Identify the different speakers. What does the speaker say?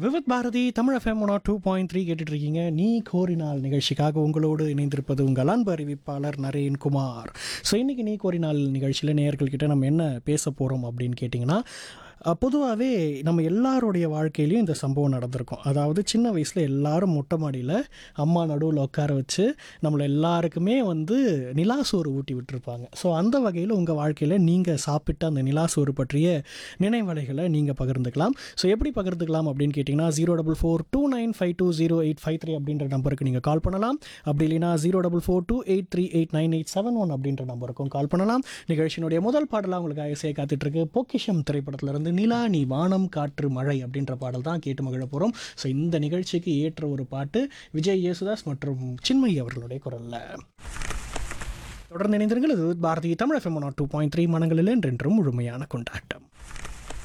Speaker 1: Vividh Bharati Tamil FM one two point three கேட்டுட்டு இருக்கீங்க நீ கோரினால் நிகழ்ச்சிக்காக உங்களோடு இணைந்திருப்பது உங்கள் அன்பு அறிவிப்பாளர் நரேன்குமார் ஸோ இன்னைக்கு நீ கோரினால் நிகழ்ச்சியில் நேயர்கள்கிட்ட நம்ம என்ன பேச போகிறோம் அப்படின்னு கேட்டிங்கன்னா பொதுவாகவே நம்ம எல்லாருடைய வாழ்க்கையிலையும் இந்த சம்பவம் நடந்திருக்கும் அதாவது சின்ன வயசில் எல்லாரும் மொட்டை மாடியில் அம்மா நடுவில் உட்கார வச்சு நம்மளை எல்லாருக்குமே வந்து நிலாசோறு ஊட்டி விட்டுருப்பாங்க ஸோ அந்த வகையில் உங்கள் வாழ்க்கையில் நீங்கள் சாப்பிட்ட அந்த நிலாசோறு பற்றிய நினைவலைகளை நீங்கள் பகிர்ந்துக்கலாம் ஸோ எப்படி பகிர்ந்துக்கலாம் அப்படின்னு கேட்டிங்கன்னா zero double four two nine five two zero eight five three அப்படின்ற நம்பருக்கு நீங்கள் கால் பண்ணலாம் அப்படி இல்லைனா zero double four two eight three eight nine eight seven one அப்படின்ற நம்பருக்கும் கால் பண்ணலாம் நிகழ்ச்சியினுடைய முதல் பாடலாக உங்களுக்காக செய்ய காத்துட்ருக்கு பொக்கிஷம் திரைப்படத்திலிருந்து நிலா நீ வானம் காற்று மழை அப்படின்ற பாடல் தான் கேட்டு மகிழ போகிறோம் ஸோ இந்த நிகழ்ச்சிக்கு ஏற்ற ஒரு பாட்டு விஜய் யேசுதாஸ் மற்றும் சின்மயி அவர்களுடைய குரலில் தொடர்ந்து இணைந்திருங்கள் இது Bharatiya Tamil FM two point three மனங்களில் என்றென்றும் முழுமையான கொண்டாட்டம்